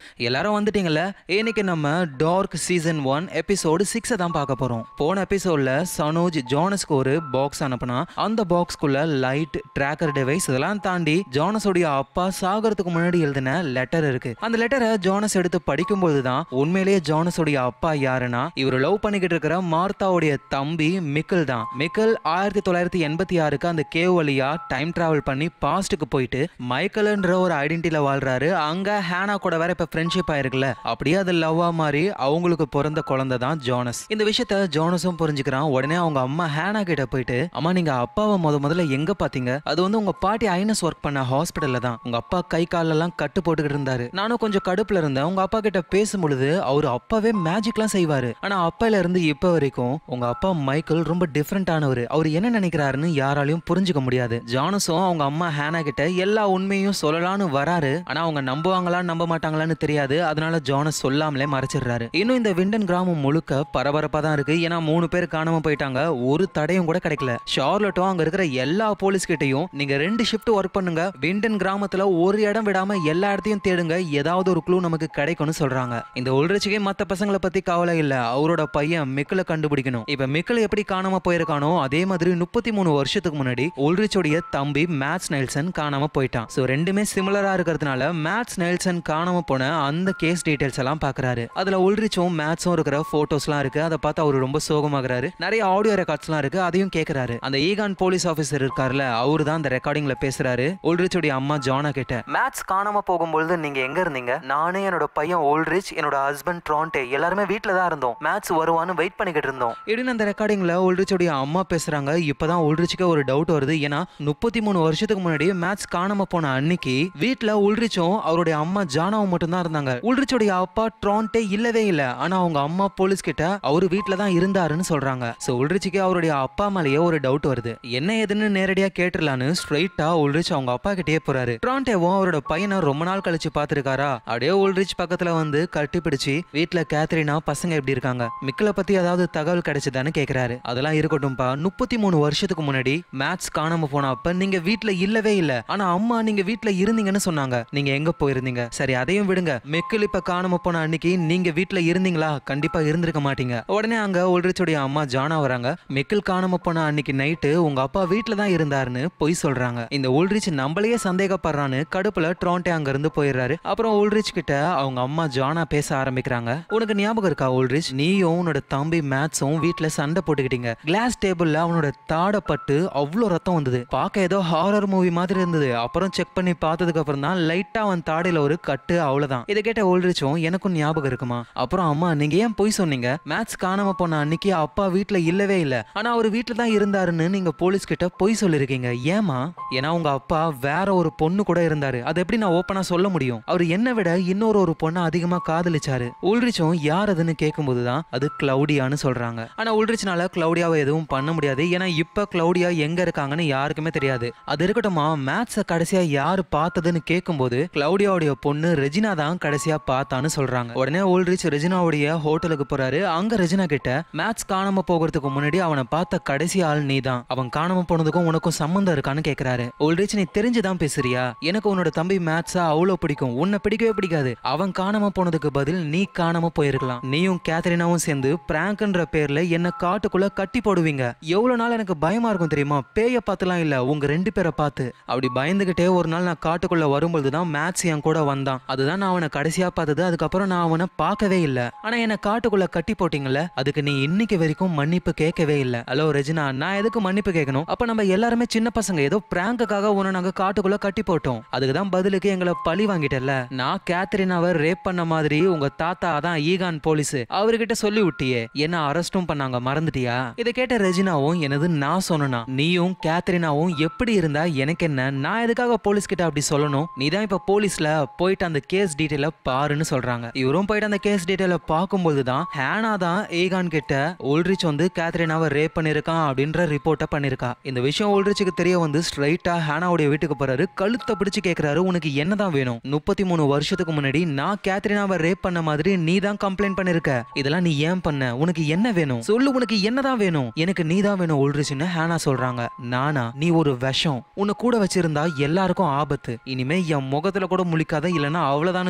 எல்லாரும் வந்துட்டீங்கல்ல இன்னைக்கு நம்ம டார்க் சீசன் ஒன் எபிசோடு சிக்ஸை தான் பார்க்க போறோம் போன எபிசோட்ல சனோஜ் ஜோனஸ்க்கு ஒரு பாக்ஸ் அனுப்புனா அந்த பாக்ஸ்க்குள்ள லைட் ட்ராக்கர் டிவைஸ் இதெல்லாம் தாண்டி ஜோனஸோடைய அப்பா சாகறதுக்கு முன்னாடி எழுதின லெட்டர் இருக்கு அந்த லெட்டரை ஜோனஸ் எடுத்து படிக்கும்போது தான் உண்மையிலேயே ஜோனஸோடைய அப்பா யாருன்னா இவர் லவ் பண்ணிக்கிட்டு இருக்கிற மார்த்தாவுடைய தம்பி மிக்கல் தான் மிக்கல் ஆயிரத்தி தொள்ளாயிரத்தி எண்பத்தி ஆறுக்கு அந்த கேவ் வழியா டைம் டிராவல் பண்ணி பாஸ்ட்டுக்கு போயிட்டு மைக்கேல்ன்ற ஒரு ஐடென்டிட்டியில வாழ்றாரு அங்க ஹேனா கூட வேற இப்ப ஃப்ரெண்ட்ஷிப் ஆயிருக்குல்ல அப்படியே அது லவ்வா மாதிரி அவங்களுக்கு பிறந்த குழந்தை தான் ஜோனஸ் இந்த விஷயத்த ஜோனஸும் புரிஞ்சுக்கிறான் உடனே அவங்க அம்மா ஹேனா கிட்ட போயிட்டு அம்மா நீங்க அப்பாவை முத முதல்ல எங்க பாத்தீங்க அது வந்து உங்க பாட்டி ஐனஸ் ஒர்க் பண்ண ஹாஸ்பிட்டல்ல தான் உங்க அப்பா கை காலெல்லாம் கட்டு போட்டுக்கிட்டு இருந்தாரு நானும் கொஞ்சம் கடுப்புல இருந்தேன் உங்க அப்பா கிட்ட பேசும் பொழுது அவர் அப்பாவே மேஜிக்லாம் செய்வாரு ஆனா அப்பையில இருந்து இப்ப வரைக்கும் உங்க அப்பா மைக்கேல் ரொம்ப டிஃப்ரெண்டானவர் அவர் என்ன நினைக்கிறாருன்னு யாராலையும் புரிஞ்சுக்க முடியாது ஜானஸும் அவங்க அம்மா ஹேனா கிட்ட எல்லா உண்மையும் சொல்லலாம்னு வராரு ஆனா அவங்க நம்புவாங்களா நம்ப மாட்டாங்களான்னு தெரியாது அதனால ஜானஸ் சொல்லாமலே மறைச்சிடுறாரு இன்னும் இந்த விண்டன் கிராமம் முழுக்க பரபரப்பா தான் இருக்கு ஏன்னா மூணு பேர் காணாம போயிட்டாங்க ஒரு தடையும் கூட கிடைக்கல ஷார்லட்டும் அங்க இருக்கிற எல்லா போலீஸ் கிட்டையும் நீங்க ரெண்டு ஷிஃப்ட் ஒர்க் பண்ணுங்க விண்டன் கிராமத்துல ஒரு இடம் விடாம எல்லா இடத்தையும் தேடுங்க ஏதாவது ஒரு க்ளூ நமக்கு கிடைக்கும்னு சொல்றாங்க இந்த உள்ரட்சிக்கே மத்த பசங்களை பத்தி கவலை இல்ல அவரோட பையன் மிக்கலை கண்டுபிடிக்கணும் இப்ப மிக்கல் எப்படி காணாம போயிருக்கானோ அதே மாதிரி முப்பத்தி மூணு வருஷத்துக்கு முன்னாடி உள்ரிச்சோடைய தம்பி மேட்ஸ் நெல்சன் காணாம போயிட்டான் சோ ரெண்டுமே சிமிலரா இருக்கிறதுனால மேட்ஸ் நெல்சன் காணாம போன அந்த கேஸ் டீடைல்ஸ் எல்லாம் பாக்குறாரு அதுல உள்ரிச்சும் மேட்ஸும் இருக்கிற போட்டோஸ்லாம் இருக்கு அதை பார்த்து அவர் ரொம்ப சோகமாகறாரு நிறைய ஆடியோ ரெக்கார்ட்ஸ்லாம் இருக்கு அதையும் கேட்கறாரு அந்த ஈகான் போலீஸ் ஆஃபீஸர் இருக்கார்ல அவரு தான் அந்த ரெக்கார்டிங்ல பேசுறாரு உள்ரிச்சோடைய அம்மா ஜானா கிட்ட மேட்ஸ் காணாம போகும்பொழுது நீங்க எங்க இருந்தீங்க நானே என்னோட பையன் ஓல்ட்ரிச் என்னோட ஹஸ்பண்ட் ட்ரான்டே எல்லாருமே வீட்ல தான் இருந்தோம் மேட்ச் வருவான்னு வெயிட் பண்ணிக்கிட்டு இருந்தோம் இப்படின்னு அந்த ரெக்கார்டிங்ல உள்ரிச்சோடைய அம்மா பேசுறாங்க இப்பதான் உள்ரிச்சுக்கு ஒரு டவுட் வருது ஏன்னா முப்பத்தி மூணு வருஷத்துக்கு முன்னாடி மேட்ச் காணாம போன அன்னைக்கு வீட்ல உள்ரிச்சும் அவருடைய அம்மா ஜானாவும் மட்டும் தான் இருந்தாங்க உள்ரிச்சோடைய அப்பா ட்ரான்டே இல்லவே இல்ல ஆனா அவங்க அம்மா போலீஸ் கிட்ட அவரு வீட்ல தான் இருந்தாருன்னு சொல்றாங்க சோ உள்ரிச்சுக்கு அவருடைய அப்பா மேலேயே ஒரு டவுட் வருது என்ன ஏதுன்னு நேரடியா கேட்டுடலான்னு ஸ்ட்ரைட்டா உள்ரிச் அவங்க அப்பா கிட்டே போறாரு ட்ரான்டேவும் அவரோட பையனை ரொம்ப நாள் கழிச்சு பாத்துருக்காரா அப்படியே உள்ரிச் பக்கத்துல வந்து கட்டி பிடிச்சு வீட்ல கேத்ரினா பசங்க எப்படி இருக்காங்க மிக்கல பத்தி ஏதாவது தகவல் கிடைச்சதான்னு கேக்குறாரு அதெல்லாம் இருக்கட்டும்பா முப்பத்தி மூணு வருஷத்துக்கு முன்னாடி மேட்ச் காணாம போன அப்ப நீங்க வீட்ல இல்லவே இல்ல ஆனா அம்மா நீங்க வீட்ல இருந்தீங்கன்னு சொன்னாங்க நீங்க எங்க போயிருந்தீங்க சரி அதையும் விடுங்க மெக்கில் இப்ப காணாம போன அன்னைக்கு நீங்க வீட்ல இருந்தீங்களா கண்டிப்பா இருந்திருக்க மாட்டீங்க உடனே அங்க உள்ரிச்சோடைய அம்மா ஜானா வராங்க மெக்கில் காணாம போன அன்னைக்கு நைட்டு உங்க அப்பா வீட்ல தான் இருந்தாருன்னு பொய் சொல்றாங்க இந்த உள்ரிச் நம்மளையே சந்தேகப்படுறான்னு கடுப்புல ட்ரான்டே அங்க இருந்து போயிடுறாரு அப்புறம் உள்ரிச் கிட்ட அவங்க அம்மா ஜானா பேச ஆரம்பிக்கிறாங்க உனக்கு ஞாபகம் இருக்கா உள்ரிச் நீயும் உன்னோட தம்பி மேட்ஸும் வீட்ல சண்டை போட்டுக்கிட்டீங்க கிளாஸ் டேபிள்ல அவனோட தாடப்பட்டு அவ்வளோ ரத்தம் வந்தது பார்க்க ஏதோ ஹாரர் மூவி மாதிரி இருந்தது அப்புறம் செக் பண்ணி பார்த்ததுக்கு அப்புறம் தான் லைட்டா அவன் தாடையில ஒரு கட்டு அவ்வளவுதான் இதை கேட்ட உள்ரிச்சும் எனக்கும் ஞாபகம் இருக்குமா அப்புறம் அம்மா நீங்க ஏன் பொய் சொன்னீங்க மேட்ச் காணாம போன அன்னைக்கு அப்பா வீட்ல இல்லவே இல்ல ஆனா அவர் வீட்ல தான் இருந்தாருன்னு நீங்க போலீஸ் கிட்ட பொய் சொல்லிருக்கீங்க ஏமா ஏன்னா உங்க அப்பா வேற ஒரு பொண்ணு கூட இருந்தாரு அதை எப்படி நான் ஓப்பனா சொல்ல முடியும் அவர் என்ன விட இன்னொரு ஒரு பொண்ணை அதிகமா காதலிச்சாரு உள்ரிச்சும் யார் அதுன்னு கேட்கும்போது தான் அது கிளவுடியான்னு சொல்றாங்க ஆனா உள்ரிச்னால கிளவுடியாவை எதுவும் பண்ண முடியாது ஏன்னா இப்ப கிளவுடியா எங்க இருக்காங்கன்னு யாருக்குமே தெரியாது அது இருக்கட்டுமா மேட்ஸ கடைசியா யாரு பார்த்ததுன்னு கேட்கும்போது கிளவுடியாவுடைய பொண்ணு ரெஜினா தான் கடைசியா பார்த்தான்னு சொல்றாங்க உடனே உள்ரிச் ரெஜினாவுடைய ஹோட்டலுக்கு போறாரு அங்க ரெஜினா கிட்ட மேட்ச் காணாம போகிறதுக்கு முன்னாடி அவனை பார்த்த கடைசி ஆள் நீ தான் அவன் காணாம போனதுக்கும் உனக்கும் சம்மந்தம் இருக்கான்னு கேக்குறாரு உள்ரிச் நீ தெரிஞ்சுதான் பேசுறியா எனக்கு உன்னோட தம்பி மேட்ஸா அவ்வளவு பிடிக்கும் உன்னை பிடிக்கவே பிடிக்காது அவன் காணாம போனதுக்கு பதில் நீ காணாம போயிருக்கலாம் நீயும் கேத்ரினாவும் சேர்ந்து பிராங்க்ன்ற பேர்ல என்ன காட்டுக்குள்ள கட்டி போடுவீங்க எவ்வளவு நாள் எனக்கு பயமா இருக்கும் தெரியுமா பேய பார்த்துலாம் இல்ல உங்க ரெண்டு பேரை பார்த்து அப்படி பயந்துகிட்டே ஒரு நாள் நான் காட்டுக்குள்ள வரும்பொழுது தான் மேட்ஸ் என் கூட வந்தான் அதுதான் நான் அவனை கடைசியா பார்த்தது அதுக்கப்புறம் நான் அவனை பார்க்கவே இல்ல ஆனா என்ன காட்டுக்குள்ள கட்டி போட்டீங்கல்ல அதுக்கு நீ இன்னைக்கு வரைக்கும் மன்னிப்பு கேட்கவே இல்ல ஹலோ ரெஜினா நான் எதுக்கு மன்னிப்பு கேட்கணும் அப்ப நம்ம எல்லாருமே சின்ன பசங்க ஏதோ பிராங்குக்காக உன்னை நாங்க காட்டுக்குள்ள கட்டி போட்டோம் அதுக்கு தான் பதிலுக்கு எங்களை பழி வாங்கிட்டல நான் கேத்ரினாவை ரேப் பண்ண மாதிரி உங்க தாத்தா தான் ஈகான் போலீஸ் அவர்கிட்ட சொல்லி விட்டியே என்ன அரெஸ்டும் பண்ணாங்க மறந்துட்டியா இதை கேட்ட ரெஜினாவும் எனது நான் சொன்னா நீயும் கேத்ரினாவும் எப்படி இருந்தா எனக்கு என்ன நான் எதுக்காக போலீஸ் கிட்ட அப்படி சொல்லணும் நீ தான் இப்ப போலீஸ்ல போயிட்டு அந்த கேஸ் டீட்டெயில பாருன்னு சொல்றாங்க இவரும் போயிட்டு அந்த கேஸ் டீட்டெயில பார்க்கும்போது தான் ஹேனா தான் ஏகான் கிட்ட ஓல்ட்ரிச் வந்து கேத்ரினாவை ரேப் பண்ணிருக்கான் அப்படின்ற ரிப்போர்ட்டை பண்ணிருக்கா இந்த விஷயம் ஓல்ட்ரிச்சுக்கு தெரிய வந்து ஸ்ட்ரைட்டா ஹேனாவுடைய வீட்டுக்கு போறாரு கழுத்தை பிடிச்சு கேக்குறாரு உனக்கு என்னதான் வேணும் முப்பத்தி மூணு வருஷத்துக்கு முன்னாடி நான் கேத்ரினாவை ரேப் பண்ண மாதிரி நீ தான் கம்ப்ளைண்ட் பண்ணிருக்க இதெல்லாம் நீ ஏன் பண்ண உனக்கு என்ன வேணும் சொல்லு உனக்கு என்னதான் வேணும் எனக்கு நீ தான் வேணும் ஓல்ட்ரிச்சுன்னு ஹேனா சொல்றாங்க நானா நீ ஒரு விஷம் உன்னை கூட வச்சிருந்தா எல்லாருக்கும் ஆபத்து இனிமே என் முகத்துல கூட முழிக்காத இல்லைன்னா அவ்வளவுதான்னு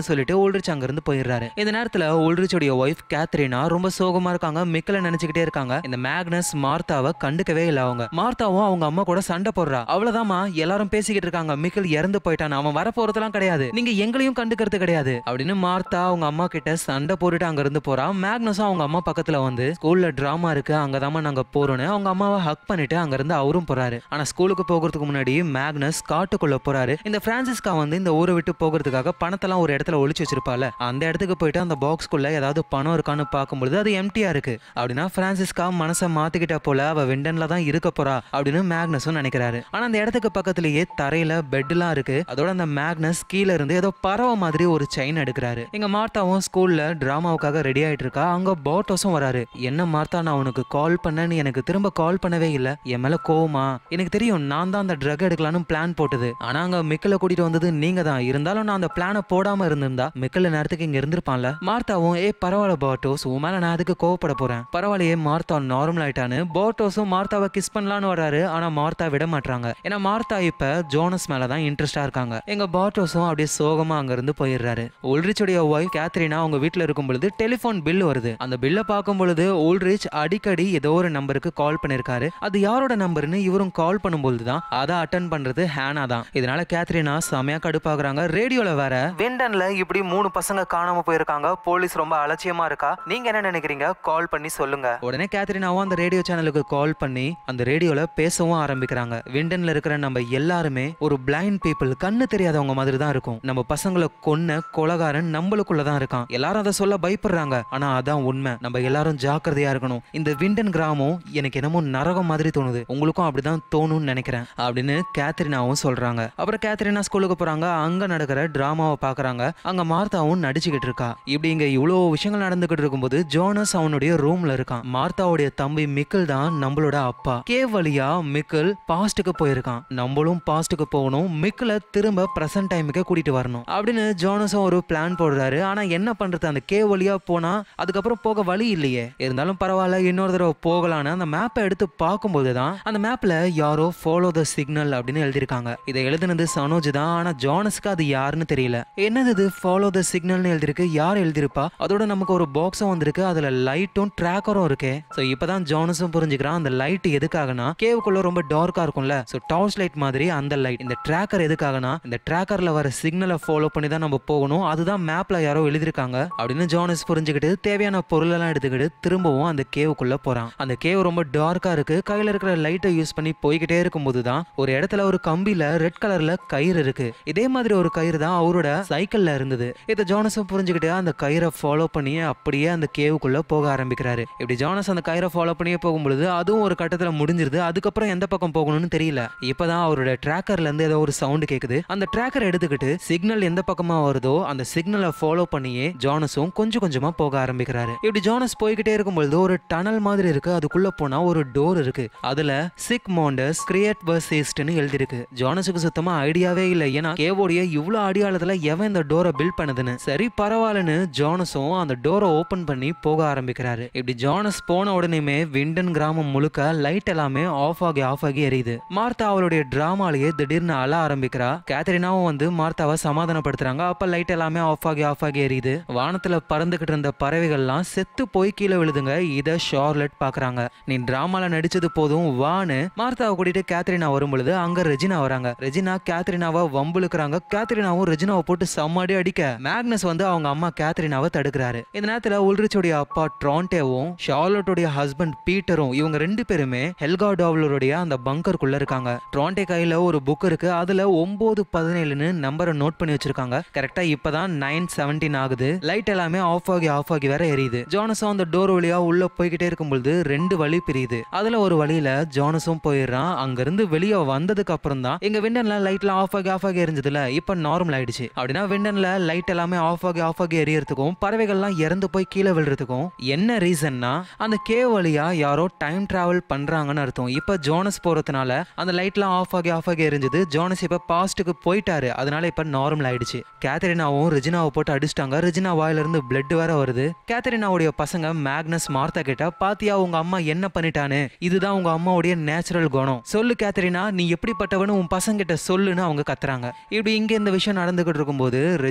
விடுன்னு சொல்லிட்டு உல்ரிச் அங்கிருந்து போயிடுறாரு இந்த நேரத்துல உல்ரிச்சோடைய ஒய்ஃப் கேத்ரினா ரொம்ப சோகமா இருக்காங்க மிக்கல நினைச்சுக்கிட்டே இருக்காங்க இந்த மேக்னஸ் மார்த்தாவை கண்டுக்கவே இல்லை அவங்க மார்த்தாவும் அவங்க அம்மா கூட சண்டை போடுறா அவ்வளவுதாம்மா எல்லாரும் பேசிக்கிட்டு இருக்காங்க மிக்கல் இறந்து போயிட்டான் அவன் வர போறதெல்லாம் கிடையாது நீங்க எங்களையும் கண்டுக்கிறது கிடையாது அப்படின்னு மார்த்தா அவங்க அம்மா கிட்ட சண்டை போட்டுட்டு அங்க இருந்து போறா மேக்னஸும் அவங்க அம்மா பக்கத்துல வந்து ஸ்கூல்ல டிராமா இருக்கு அங்கதாம்மா நாங்க போறோம்னு அவங்க அம்மாவை ஹக் பண்ணிட்டு அங்க இருந்து அவரும் போறாரு ஆனா ஸ்கூலுக்கு போகிறதுக்கு முன்னாடி மேக்னஸ் காட்டுக்குள்ள போறாரு இந்த பிரான்சிஸ்கா வந்து இந்த ஊரை விட்டு போகிறதுக்காக பணத்தெல்லாம் ஒரு இடத்துல ஒளிச்சு வச்சிருப்பால அந்த இடத்துக்கு போயிட்டு அந்த பாக்ஸ்க்குள்ள ஏதாவது பணம் இருக்கான்னு பார்க்கும்பொழுது அது எம்டியா இருக்கு அப்படின்னா பிரான்சிஸ்கா மனசை மாத்திக்கிட்ட போல அவ விண்டன்ல தான் இருக்க போறா அப்படின்னு மேக்னஸும் நினைக்கிறாரு ஆனா அந்த இடத்துக்கு பக்கத்துலயே தரையில பெட்லாம் இருக்கு அதோட அந்த மேக்னஸ் கீழ இருந்து ஏதோ பறவை மாதிரி ஒரு செயின் எடுக்கிறாரு எங்க மார்த்தாவும் ஸ்கூல்ல டிராமாவுக்காக ரெடி ஆயிட்டு இருக்கா அங்க போட்டோஸும் வராரு என்ன மார்த்தா நான் உனக்கு கால் பண்ணேன்னு எனக்கு திரும்ப கால் பண்ணவே இல்ல என் மேல கோவமா எனக்கு தெரியும் நான் தான் அந்த ட்ரக் எடுக்கலாம்னு பிளான் போட்டது ஆனா அங்க மிக்கல கூட்டிட்டு வந்தது நீங்க தான் இருந்தாலும் நான் அந்த பிளானை போடாம இருந்திருந்தா மிக்கல நேரத்துக்கு இங்க இருந்திருப்பான்ல மார்த்தாவும் ஏ பரவாயில்ல போட்டோஸ் உன் மேல நான் அதுக்கு கோவப்பட போறேன் பரவாயில்லையே மார்த்தா நார்மல் ஆயிட்டான்னு போட்டோஸும் மார்த்தாவை கிஸ் பண்ணலான்னு வராரு ஆனா மார்த்தா விட மாட்டாங்க ஏன்னா மார்த்தா இப்ப ஜோனஸ் மேல தான் இன்ட்ரெஸ்டா இருக்காங்க எங்க பாட்டோஸும் அப்படியே சோகமா அங்க இருந்து போயிடுறாரு உல்ரிச்சுடைய ஒய்ஃப் கேத்ரினா அவங்க வீட்ல இருக்கும் பொழுது டெலிஃபோன் பில் வருது அந்த பில்லை பார்க்கும் பொழுது உல்ரிச் அடிக்கடி ஏதோ ஒரு நம்பருக்கு கால் பண்ணிருக்காரு அது யாரோட நம்பர்னு இவரும் கால் பண்ணும்போது தான் அதை அட்டன் பண்றது ஹேனா தான் இதனால கேத்ரினா செமையா கடுப்பாக்குறாங்க ரேடியோல வேற விண்டன்ல இப்படி மூணு பசங்க காணாம போயிருக்காங்க போலீஸ் ரொம்ப அலட்சியமா இருக்கா நீங்க என்ன நினைக்கிறீங்க கால் பண்ணி சொல்லுங்க உடனே கேத்ரினாவும் அந்த ரேடியோ சேனலுக்கு கால் பண்ணி அந்த ரேடியோல பேசவும் ஆரம்பிக்கிறாங்க விண்டன்ல இருக்கிற நம்ம எல்லாருமே ஒரு பிளைண்ட் பீப்புள் கண்ணு தெரியாதவங்க மாதிரி தான் இருக்கும் நம்ம பசங்களை கொன்ன கொலகாரன் நம்மளுக்குள்ள தான் இருக்கான் எல்லாரும் அதை சொல்ல பயப்படுறாங்க ஆனா அதான் உண்மை நம்ம எல்லாரும் ஜாக்கிரதையா இருக்கணும் இந்த விண்டன் கிராமம் எனக்கு என்னமோ நரகம் மாதிரி தோணுது உங்களுக்கும் அப்படிதான் தோணும்னு நினைக்கிறேன் அப்படின்னு கேத்ரினாவும் சொல்றாங்க அப்புறம் கேத்ரினா ஸ்கூலுக்கு போறாங்க அங்க நடக்கிற டிராமாவை பாக்குறாங்க அங்க மார்த்தாவும் நடிச்சுக்கிட்டு இருக்கா இப்படி இங்க இவ்வளவு விஷயங்கள் நடந்துகிட்டு இருக்கும்போது ஜோனஸ் அவனுடைய ரூம்ல இருக்கான் மார்த்தாவுடைய தம்பி மிக்கல் தான் நம்மளோட அப்பா கேவ் வழியா மிக்கல் பாஸ்டுக்கு போயிருக்கான் நம்மளும் பாஸ்டுக்கு போகணும் மிக்கலை திரும்ப பிரசன்ட் டைமுக்கு கூட்டிட்டு வரணும் அப்படின்னு ஜோனஸும் ஒரு பிளான் போடுறாரு ஆனா என்ன பண்றது அந்த கேவ் வழியா போனா அதுக்கப்புறம் போக வழி இல்லையே இருந்தாலும் பரவாயில்ல இன்னொரு தடவை போகலான்னு அந்த மேப்பை எடுத்து பார்க்கும்போது தான் அந்த மேப்ல யாரோ ஃபாலோ த சிக்னல் அப்படின்னு எழுதியிருக்காங்க இதை எழுதுனது சனோஜ் தான் ஆனா ஜோனஸ்க்கு அது யாருன்னு தெரியல என்னது இது ஃபாலோ த சிக்னல்னு எழுதிருக்கு யார் எழுதியிருப்பா அதோட நமக்கு ஒரு பாக்ஸும் வந்திருக்கு அதுல லைட்டும் ட்ராக்கரும் இருக்கே ஸோ இப்பதான் ஜோனஸும் புரிஞ்சுக்கிறான் அந்த லைட் எதுக்காகனா கேவுக்குள்ள ரொம்ப டார்க்கா இருக்கும்ல ஸோ டார்ச் லைட் மாதிரி அந்த லைட் இந்த ட்ராக்கர் எதுக்காகனா இந்த ட்ராக்கர்ல வர சிக்னலை ஃபாலோ பண்ணி தான் நம்ம போகணும் அதுதான் மேப்ல யாரோ எழுதியிருக்காங்க அப்படின்னு ஜோனஸ் புரிஞ்சுக்கிட்டு தேவையான பொருளெல்லாம் எடுத்துக்கிட்டு திரும்பவும் அந்த கேவுக்குள்ள போறான் அந்த கேவ் ரொம்ப டார்க்கா இருக்கு கையில இருக்கிற லைட்டை யூஸ் பண்ணி போய்கிட்டே இருக்கும்போது தான் ஒரு இடத்துல ஒரு கம்பியில ரெட் கலர்ல கயிறு இருக்கு இதே மாதிரி ஒரு கயிறு தான் அவரோட சைக்கிள்ல இருந்தது இதை ஜோனஸும் புரிஞ்சுக்கிட்டு அந்த கயிறை ஃபாலோ பண்ணி அப்படியே அந்த கேவுக்குள்ள போக ஆரம்பிக்கிறாரு இப்படி ஜோனஸ் அந்த கயிறை ஃபாலோ பண்ணியே போகும்பொழுது அதுவும் ஒரு கட்டத்துல முடிஞ்சிருது அதுக்கப்புறம் எந்த பக்கம் போகணும்னு தெரியல இப்பதான் அவரோட ட்ராக்கர்ல இருந்து ஏதோ ஒரு சவுண்ட் கேக்குது அந்த ட்ராக்கர் எடுத்துக்கிட்டு சிக்னல் எந்த பக்கமா வருதோ அந்த சிக்னலை ஃபாலோ பண்ணியே ஜோனஸும் கொஞ்சம் கொஞ்சமா போக ஆரம்பிக்கிறாரு இப்படி ஜோனஸ் போய்கிட்டே இருக்கும்பொழுது ஒரு டனல் மாதிரி இருக்கு அதுக்குள்ள போனா ஒரு டோர் இருக்கு அதுல சிக் மோண்டஸ் கிரியேட் வர்சேஸ்ட்னு எழுதிருக்கு ஜோனஸுக்கு சுத்தமா ஐடியாவே இல்லை ஏன்னா கேவோடைய இவ்வளவு அடியாளத்துல எவன் இந்த டோரை பில்ட் பண்ணுதுன்னு சரி பரவாயில்லன்னு ஜோனஸும் அந்த டோரை ஓபன் பண்ணி போக ஆரம்பிக்கிறாரு இப்படி ஜோனஸ் போன உடனேமே விண்டன் கிராமம் முழுக்க லைட் எல்லாமே ஆஃப் ஆகி ஆஃப் ஆகி எரியுது மார்த்தா அவளுடைய டிராமாலேயே திடீர்னு அழ ஆரம்பிக்கிறா கேத்தரினாவும் வந்து மார்த்தாவை சமாதானப்படுத்துறாங்க அப்ப லைட் எல்லாமே ஆஃப் ஆகி ஆஃப் ஆகி எரியுது வானத்துல பறந்துகிட்டு இருந்த பறவைகள்லாம் செத்து போய் கீழே விழுதுங்க இத ஷார்லெட் பாக்குறாங்க நீ டிராமால நடிச்சது போதும் வான்னு மார்த்தாவை கூட்டிட்டு கேத்ரினா வரும் பொழுது அங்க ரெஜினா வராங்க ரெஜினா கேத்ரினாவை வம்புழுக்கிறாங்க கேத்ரினாவும் ரெஜினாவை போட்டு செம்மாடி அடிக்க மேக்னஸ் வந்து அவங்க அம்மா கேத்ரினாவை தடுக்கிறாரு இந்த நேரத்துல உல்ரிச்சோடைய அப்பா ட்ரான்டேவும் ஷார்லட்டோடைய ஹஸ்பண்ட் பீட்டரும் இவங்க ரெண்டு பேருமே ஹெல்கா டாவ்லருடைய அந்த பங்கருக்குள்ள இருக்காங்க ட்ரான்டே கையில ஒரு புக் இருக்கு அதுல ஒன்பது பதினேழுன்னு நம்பரை நோட் பண்ணி வச்சிருக்காங்க கரெக்டா இப்பதான் நைன் செவன்டீன் ஆகுது லைட் எல்லாமே ஆஃப் ஆகி ஆஃப் ஆகி வேற எரியுது ஜோனஸும் அந்த டோர் வழியா உள்ள போய்கிட்டே இருக்கும்பொழுது ரெண்டு வழி பிரியுது அதுல ஒரு வழியில ஜோனஸும் போயிடுறான் அங்க இருந்து வெளியே வந்ததுக்கு அப்புறம் தான் எங்க விண்டன்ல லைட்ல ஆஃப் ஆகி ஆஃப் ஆகி எரிஞ்சதுல இப்ப நார்மல் ஆயிடுச்சு அப்படின்னா விண்டன்ல லைட் எல்லாமே ஆஃப் ஆகி ஆஃப் ஆகி எரியறதுக்கும் பறவைகள்லாம் இறந்து போய் கீழே விழுறதுக்கும் என்ன ரீசன்னா அந்த கேவ் வழியா யாரோ டைம் டிராவல் பண்றாங்கன்னு அர்த்தம் இப்ப ஜோனஸ் போறதுனால அந்த லைட்லாம் ஆஃப் ஆகி ஆஃப் ஆகி எரிஞ்சது ஜோனஸ் இப்ப பாஸ்ட்டுக்கு போயிட்டாரு அதனால இப்ப நார்மல் ஆயிடுச்சு கேத்தரினாவும் ரெஜினாவை போட்டு அடிச்சிட்டாங்க ரெஜினா வாயில இருந்து பிளட் வேற வருது கேத்தரினாவுடைய பசங்க மேக்னஸ் மார்த்தா கிட்ட பாத்தியா உங்க அம்மா என்ன பண்ணிட்டானு இதுதான் உங்க அம்மாவுடைய நேச்சுரல் குணம் சொல்லு கேத்தரினா நீ எப்படிப்பட்டவனு உன் பசங்க கிட்ட சொல்லுன்னு அவங்க கத்துறாங்க இப்படி இங்க இந்த விஷயம் நடந்துகிட்டு இருக்கும்போது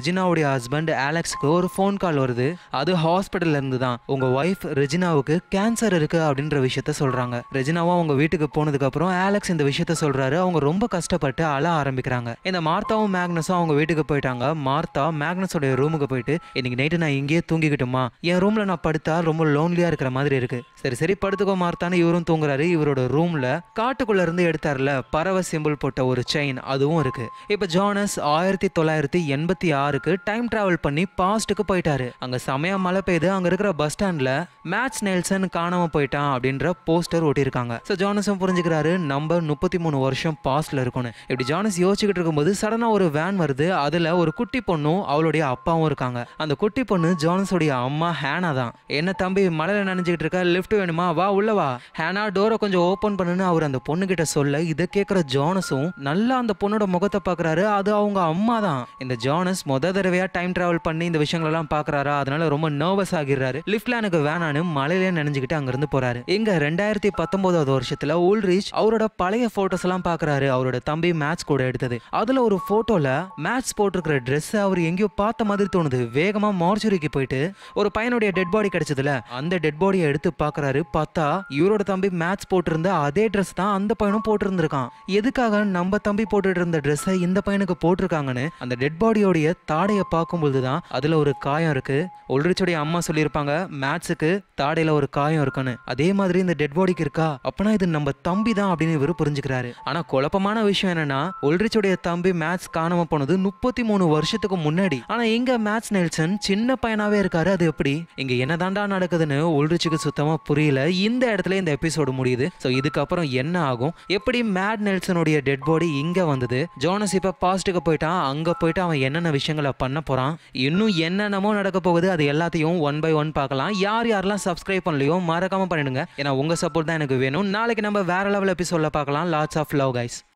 ரெஜினாவுடைய ஹஸ்பண்ட் ஆலெக்ஸ்க்கு ஒரு ஃபோன் கால் வருது அது ஹாஸ்பிட்டல்ல இருந்து தான் உங்க ஒய்ஃப் ரெஜினாவுக்கு கேன்சர் இருக்கு அப்படின்ற விஷயத்த சொல்றாங்க ரெஜினாவும் அவங்க வீட்டுக்கு போனதுக்கு அப்புறம் ஆலெக்ஸ் இந்த விஷயத்த சொல்றாரு அவங்க ரொம்ப கஷ்டப்பட்டு அழ ஆரம்பிக்கிறாங்க இந்த மார்த்தாவும் மேக்னஸும் அவங்க வீட்டுக்கு போயிட்டாங்க மார்த்தா மேக்னஸோட ரூமுக்கு போயிட்டு இன்னைக்கு நைட்டு நான் இங்கேயே தூங்கிக்கிட்டுமா என் ரூம்ல நான் படுத்தா ரொம்ப லோன்லியா இருக்கிற மாதிரி இருக்கு சரி சரி படுத்துக்கோ மார்த்தான்னு இவரும் தூங்குறாரு இவரோட ரூம்ல காட்டுக்குள்ள இருந்து எடுத்தார்ல பறவை சிம்பிள் போட்ட ஒரு செயின் அதுவும் இருக்கு இப்ப ஜானஸ் ஆயிரத்தி தொள்ளாயிரத்தி எண்பத்தி ஆறுக்கு டைம் டிராவல் பண்ணி பாஸ்ட்டுக்கு போயிட்டாரு அங்க செமையா மழை பெய்யுது அங்க இருக்கிற பஸ் ஸ்டாண்ட்ல மேட்ச் நெல்சன் காணாம போயிட்டான் அப்படின்ற போஸ்டர் ஒட்டியிருக்காங்க ஸோ ஜானஸும் புரிஞ்சுக்கிறாரு நம்ம முப்பத்தி மூணு வருஷம் பாஸ்ட்ல இருக்கணும் இப்படி ஜானஸ் யோசிச்சுக்கிட்டு இருக்கும்போது சடனா ஒரு வேன் வருது அதுல ஒரு குட்டி பொண்ணும் அவளுடைய அப்பாவும் இருக்காங்க அந்த குட்டி பொண்ணு ஜானஸோடைய அம்மா ஹேனா தான் என்ன தம்பி மழையில நனைஞ்சுக்கிட்டு இருக்க லிஃப்ட் வேணுமா வா உள்ள வா ஹேனா டோரை கொஞ்சம் ஓப்பன் பண்ணுன்னு அவர் அந்த பொண்ணு கிட்ட சொல்ல இதை கேட்குற ஜானஸும் நல்லா அந்த பொண்ணோட முகத்தை பார்க்கறாரு அது அவங்க அம்மா தான் இந்த ஜானஸ் முத தடவையா டைம் டிராவல் பண்ணி இந்த விஷயங்களெல்லாம் பார்க்கறாரா அதனால ரொம்ப நர்வஸ் ஆகிடுறாரு லிஃப்ட்ல எனக்கு வேணான்னு மழையிலே நினைஞ்சுக்கிட்டு அங்கிருந்து போறாரு இங்க ரெண்டாயிரத்தி பத்தொன்பதாவது வருஷத்துல உல்ரிச் அவரோட பழைய போட்டோஸ் எல்லாம் பார்க்கறாரு அவரோட தம்பி மேட்ச் கூட எடுத்தது அதுல ஒரு போட்டோல மேட்ச் போட்டிருக்கிற Dress அவர் எங்கேயோ பார்த்த மாதிரி தோணுது வேகமா மார்ச்சுரிக்கு போயிட்டு ஒரு பையனுடைய டெட் பாடி கிடைச்சதுல அந்த டெட் பாடியை எடுத்து பார்க்கறாரு பார்த்தா இவரோட தம்பி மேட்ச் போட்டிருந்த அதே ட்ரெஸ் தான் அந்த பையனும் போட்டிருந்திருக்கான் எதுக்காக நம்ம தம்பி போட்டுட்டு இருந்த ட்ரெஸ்ஸை இந்த பையனுக்கு போட்டிருக்காங்கன்னு அந்த டெட் பாடியோடைய தாடையை பார்க்கும்பொழுது தான் அதுல ஒரு காயம் இருக்கு ஒல்ரிச்சோடைய அம்மா சொல்லியிருப்பாங்க மேட்ஸுக்கு தாடையில ஒரு காயம் இருக்குன்னு அதே மாதிரி இந்த டெட் பாடிக்கு இருக்கா அப்பனா இது நம்ம தம்பி தான் அப்படின்னு இவர் புரிஞ்சுக்கிறாரு ஆனா குழப்பமான விஷயம் என்னன்னா ஒல்ரிச்சோடைய தம்பி மேட்ச் காணாம போனது முப்பத்தி மூணு வருஷத்துக்கு முன்னாடி ஆனா இங்க மேட்ச் நெல்சன் சின்ன பையனாவே இருக்காரு அது எப்படி இங்க என்னதாண்டா நடக்குதுன்னு ஒல்ரிச்சுக்கு சுத்தமா புரியல இந்த இடத்துல இந்த எபிசோடு முடியுது ஸோ இதுக்கப்புறம் என்ன ஆகும் எப்படி மேட் நெல்சனுடைய டெட் பாடி இங்க வந்தது ஜோனஸ் இப்ப பாஸ்ட்டுக்கு போயிட்டான் அங்க போயிட்டு அவன் என்னென்ன விஷயங்களை பண்ண போறான் இன்னும் என்னென்னமோ நடக்க போகுது அது எல்லாத்தையும் ஒன் பை ஒன் பார்க்கலாம் யார் யாரெல்லாம் சப்ஸ்கிரைப் பண்ணலையோ மறக்காம பண்ணிடுங்க ஏன்னா உங்க சப்போர்ட் தான் எனக்கு வேணும் நாளைக்கு நம்ம வேற லெவல் எபிசோட்ல பார்க்கலாம் லாட்ஸ் ஆஃப் லவ் கைஸ்